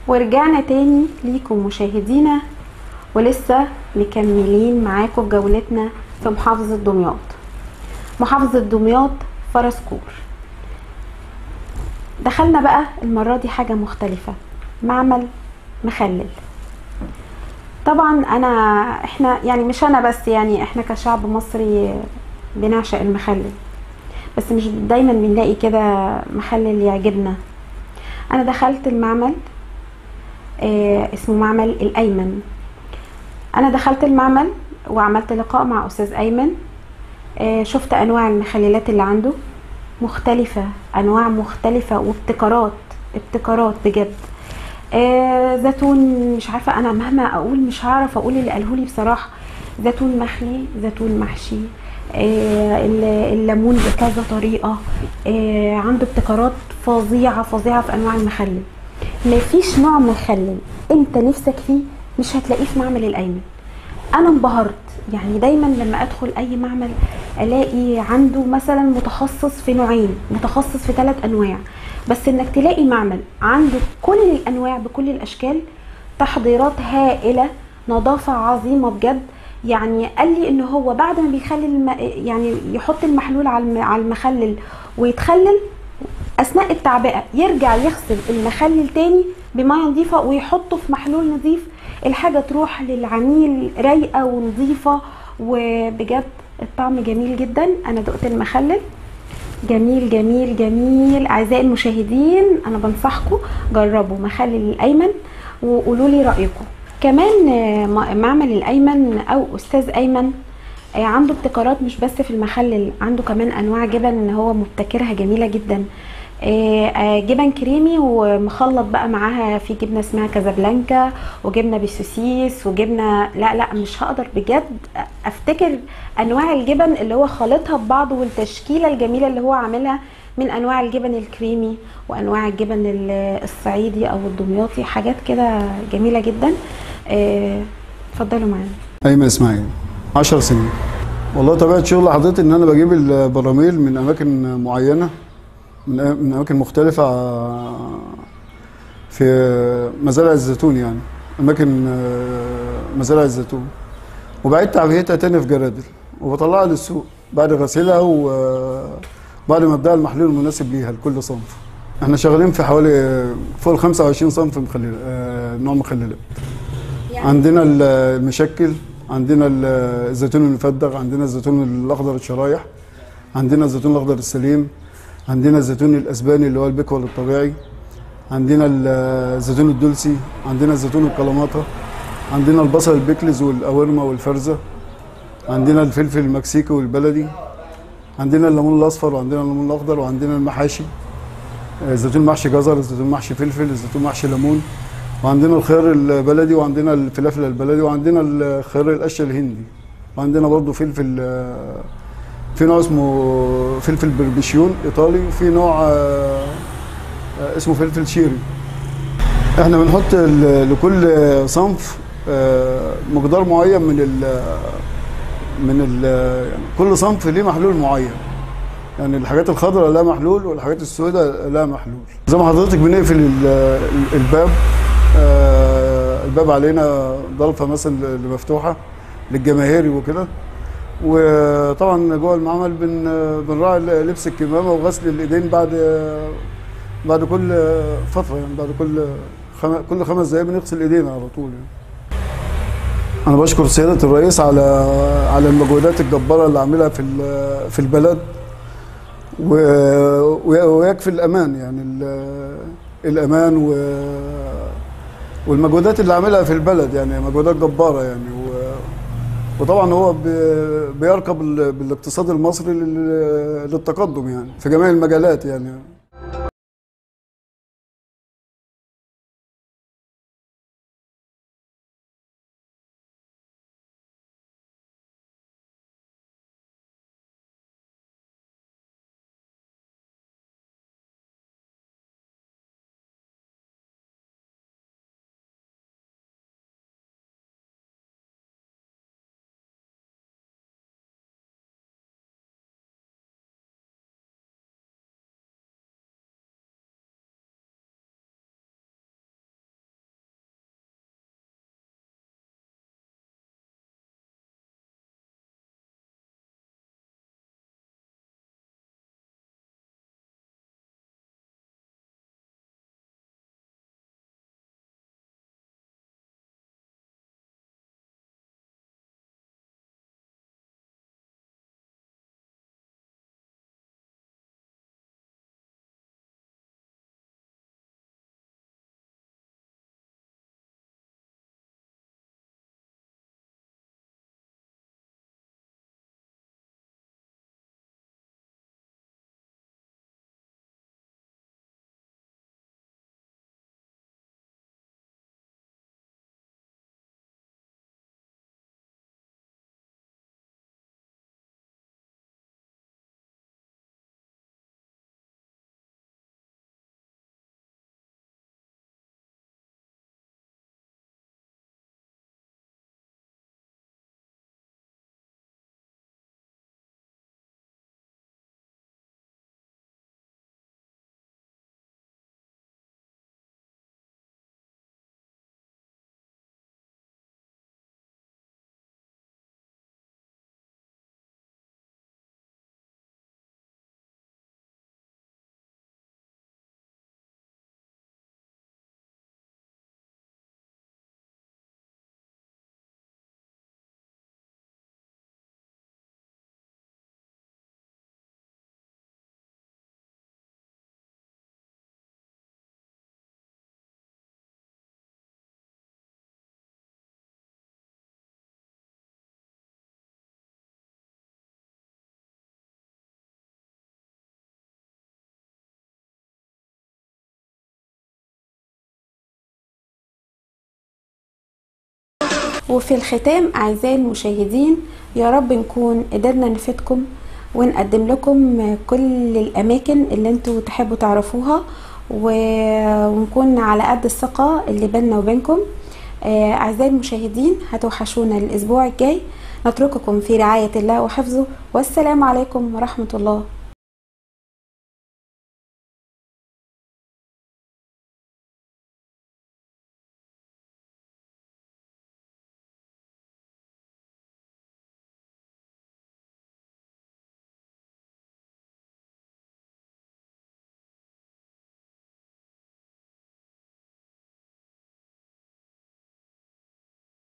ورجعنا تاني ليكم مشاهدينا ولسه مكملين معاكم في جولتنا في محافظة دمياط محافظة دمياط فرس كور دخلنا بقى المرة دي حاجة مختلفة معمل مخلل طبعا انا احنا يعني مش انا بس يعني احنا كشعب مصري بنعشق المخلل بس مش دايما بنلاقي كده مخلل يعجبنا انا دخلت المعمل آه اسمه معمل الايمن انا دخلت المعمل وعملت لقاء مع استاذ ايمن آه شفت انواع المخللات اللي عنده مختلفة انواع مختلفة وابتكارات ابتكارات بجد آه زيتون مش عارفة انا مهما اقول مش هعرف اقول اللي قالهولي بصراحة زيتون مخلي زيتون محشي آه الليمون بكذا طريقة آه عنده ابتكارات فظيعة فظيعة في انواع المخلل مفيش نوع مخلل انت نفسك فيه مش هتلاقيه في معمل الايمن انا انبهرت يعني دايما لما ادخل اي معمل الاقي عنده مثلا متخصص في نوعين متخصص في ثلاث انواع بس انك تلاقي معمل عنده كل الانواع بكل الاشكال تحضيرات هائله نظافه عظيمه بجد يعني قال لي ان هو بعد ما بيخلي الم... يعني يحط المحلول على المخلل ويتخلل اثناء التعبئه يرجع يغسل المخلل تاني بميه نظيفه ويحطه في محلول نظيف الحاجه تروح للعميل رايقه ونظيفه وبجد الطعم جميل جدا انا دقت المخلل جميل جميل جميل اعزائي المشاهدين انا بنصحكم جربوا مخلل الايمن وقولوا لي رايكم كمان معمل الايمن او استاذ ايمن عنده ابتكارات مش بس في المخلل عنده كمان انواع جبن هو مبتكرها جميله جدا جبن كريمي ومخلط بقى معاها في جبنه اسمها كازابلانكا وجبنه بالسوسيس وجبنه لا لا مش هقدر بجد افتكر انواع الجبن اللي هو خالطها ببعض والتشكيله الجميله اللي هو عاملها من انواع الجبن الكريمي وانواع الجبن الصعيدي او الدمياطي حاجات كده جميله جدا اتفضلوا معانا ايمن اسماعيل 10 سنين والله طبيعه شغل حضرتك ان انا بجيب البراميل من اماكن معينه من من اماكن مختلفه في مزارع الزيتون يعني اماكن مزارع الزيتون وبعيد تعبئتها تاني في جرادل وبطلعها للسوق بعد غسيلها وبعد ما اديها المحلول المناسب ليها لكل صنف احنا شغالين في حوالي فوق ال 25 صنف مخلل نوع مخللات يعني عندنا المشكل عندنا الزيتون المفدغ عندنا الزيتون الاخضر الشرايح عندنا الزيتون الاخضر السليم عندنا الزيتون الاسباني اللي هو البكول الطبيعي عندنا الزيتون الدلسي عندنا الزيتون الكلاماتا عندنا البصل البيكلز والاورمه والفرزه عندنا الفلفل المكسيكي والبلدي عندنا الليمون الاصفر وعندنا الليمون الاخضر وعندنا المحاشي الزيتون محشي جزر الزيتون محشي فلفل الزيتون محشي ليمون وعندنا الخيار البلدي وعندنا الفلافل البلدي وعندنا الخيار القش الهندي وعندنا برضو فلفل في نوع اسمه فلفل بربشيون ايطالي وفي نوع اسمه فلفل شيري احنا بنحط لكل صنف مقدار معين من ال من ال يعني كل صنف ليه محلول معين يعني الحاجات الخضراء لها محلول والحاجات السوداء لها محلول زي ما حضرتك بنقفل الباب الباب علينا ضلفه مثلا اللي مفتوحه للجماهيري وكده وطبعا جوه المعمل بن بنراعي لبس الكمامه وغسل الايدين بعد بعد كل فتره يعني بعد كل خم... كل خمس دقائق بنغسل ايدينا على طول يعني. انا بشكر سياده الرئيس على على المجهودات الجباره اللي عاملها في في البلد و... ويكفي الامان يعني الامان و... والمجهودات اللي عاملها في البلد يعني مجهودات جباره يعني و... وطبعا هو بيركب بالاقتصاد المصري للتقدم يعني في جميع المجالات يعني وفي الختام أعزائي المشاهدين يا رب نكون قدرنا نفيدكم ونقدم لكم كل الأماكن اللي انتوا تحبوا تعرفوها و- ونكون على قد الثقة اللي بيننا وبينكم آه، أعزائي المشاهدين هتوحشونا الأسبوع الجاي نترككم في رعاية الله وحفظه والسلام عليكم ورحمة الله